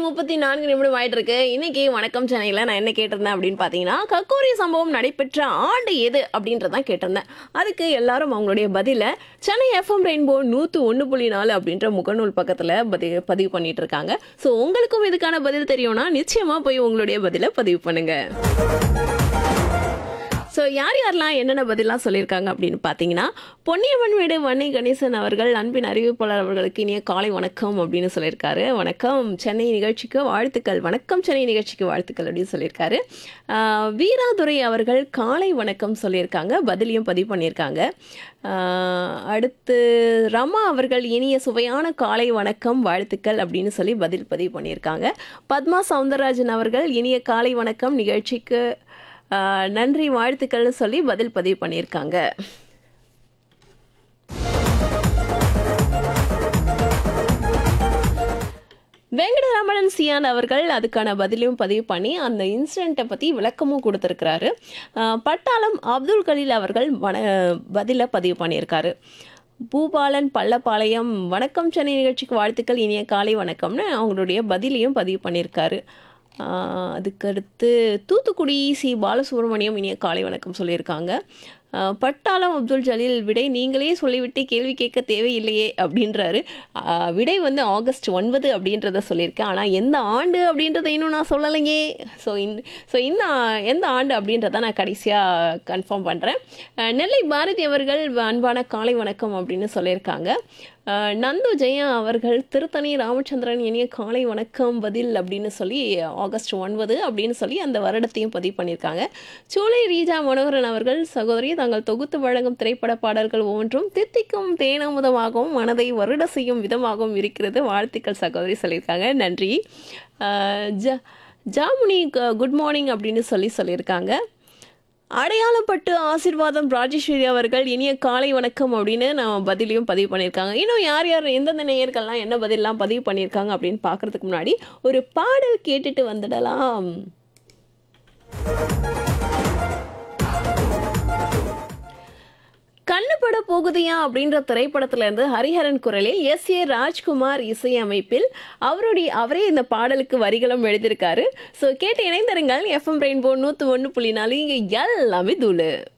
முப்பத்தி நான்கு நிமிடம் ஆயிட்டு இருக்கு இன்னைக்கு வணக்கம் சென்னையில் நான் என்ன கேட்டிருந்தேன் அப்படின்னு பார்த்தீங்கன்னா கக்கோரி சம்பவம் நடைபெற்ற ஆண்டு எது அப்படின்றதான் கேட்டிருந்தேன் அதுக்கு எல்லாரும் அவங்களுடைய பதிலை சென்னை எஃப்எம் ரெயின்போ நூற்று ஒன்று புள்ளி நாலு அப்படின்ற முகநூல் பக்கத்தில் பதி பதிவு பண்ணிட்டு இருக்காங்க ஸோ உங்களுக்கும் இதுக்கான பதில் தெரியும்னா நிச்சயமாக போய் உங்களுடைய பதிலை பதிவு பண்ணுங்க ஸோ யார் யாரெல்லாம் என்னென்ன பதிலாம் சொல்லியிருக்காங்க அப்படின்னு பார்த்தீங்கன்னா பொன்னியம்மன் வீடு வன்னி கணேசன் அவர்கள் அன்பின் அறிவிப்பாளர் அவர்களுக்கு இனிய காலை வணக்கம் அப்படின்னு சொல்லியிருக்காரு வணக்கம் சென்னை நிகழ்ச்சிக்கு வாழ்த்துக்கள் வணக்கம் சென்னை நிகழ்ச்சிக்கு வாழ்த்துக்கள் அப்படின்னு சொல்லியிருக்காரு ஆஹ் வீராதுரை அவர்கள் காலை வணக்கம் சொல்லியிருக்காங்க பதிலையும் பதிவு பண்ணியிருக்காங்க ஆஹ் அடுத்து ரமா அவர்கள் இனிய சுவையான காலை வணக்கம் வாழ்த்துக்கள் அப்படின்னு சொல்லி பதில் பதிவு பண்ணியிருக்காங்க பத்மா சவுந்தரராஜன் அவர்கள் இனிய காலை வணக்கம் நிகழ்ச்சிக்கு ஆஹ் நன்றி வாழ்த்துக்கள்னு சொல்லி பதில் பதிவு பண்ணியிருக்காங்க வெங்கடரமணன் சியான் அவர்கள் அதுக்கான பதிலையும் பதிவு பண்ணி அந்த இன்சிடெண்ட்டை பற்றி விளக்கமும் கொடுத்துருக்கிறாரு ஆஹ் பட்டாளம் அப்துல் கலீல் அவர்கள் வன பதிலை பதிவு பண்ணியிருக்காரு பூபாலன் பள்ளப்பாளையம் வணக்கம் சென்னை நிகழ்ச்சிக்கு வாழ்த்துக்கள் இனிய காலை வணக்கம்னு அவங்களுடைய பதிலையும் பதிவு பண்ணியிருக்காரு ஆஹ் அதுக்கடுத்து தூத்துக்குடி சி பாலசுப்ரமணியம் இனிய காலை வணக்கம் சொல்லியிருக்காங்க ஆஹ் பட்டாளம் அப்துல் ஜலீல் விடை நீங்களே சொல்லிவிட்டு கேள்வி கேட்க தேவையில்லையே அப்படின்றாரு ஆஹ் விடை வந்து ஆகஸ்ட் ஒன்பது அப்படின்றத சொல்லியிருக்கேன் ஆனால் எந்த ஆண்டு அப்படின்றத இன்னும் நான் சொல்லலைங்கே ஸோ இந்த ஸோ இந்த ஆ- எந்த ஆண்டு அப்படின்றத நான் கடைசியாக கன்ஃபார்ம் பண்ணுறேன் நெல்லை பாரதி அவர்கள் அன்பான காலை வணக்கம் அப்படின்னு சொல்லியிருக்காங்க ஆஹ் நந்து ஜெயா அவர்கள் திருத்தணி ராமச்சந்திரன் இனிய காலை வணக்கம் பதில் அப்படின்னு சொல்லி ஆகஸ்ட் ஒன்பது அப்படின்னு சொல்லி அந்த வருடத்தையும் பதிவு பண்ணியிருக்காங்க சூளை ரீஜா மனோகரன் அவர்கள் சகோதரி தாங்கள் தொகுத்து வழங்கும் திரைப்பட பாடல்கள் ஒவ்வொன்றும் தித்திக்கும் தேனமுதமாகவும் மனதை வருட செய்யும் விதமாகவும் இருக்கிறது வாழ்த்துக்கள் சகோதரி சொல்லியிருக்காங்க நன்றி ஆஹ் ஜ ஜாமுனி குட் மார்னிங் அப்படின்னு சொல்லி சொல்லியிருக்காங்க அடையாளப்பட்டு ஆசீர்வாதம் ராஜேஸ்வரி அவர்கள் இனிய காலை வணக்கம் அப்படின்னு நான் பதிலையும் பதிவு பண்ணியிருக்காங்க இன்னும் யார் யார் எந்தெந்த நேயர்கள்லாம் என்ன பதிலெலாம் பதிவு பண்ணியிருக்காங்க அப்படின்னு பார்க்கறதுக்கு முன்னாடி ஒரு பாடல் கேட்டுட்டு வந்துடலாம் கண்ணுப்பட போகுதியா அப்படின்ற திரைப்படத்துல இருந்து ஹரிஹரன் குரலில் எஸ் ஏ ராஜ்குமார் இசையமைப்பில் அவருடைய அவரே இந்த பாடலுக்கு வரிகளும் எழுதியிருக்காரு ஸோ கேட்டு இணைந்திருங்கள் எஃப்எம் ரெயின்போ நூற்று ஒன்று புள்ளி நாலு இங்கே எல்லாமே தூளு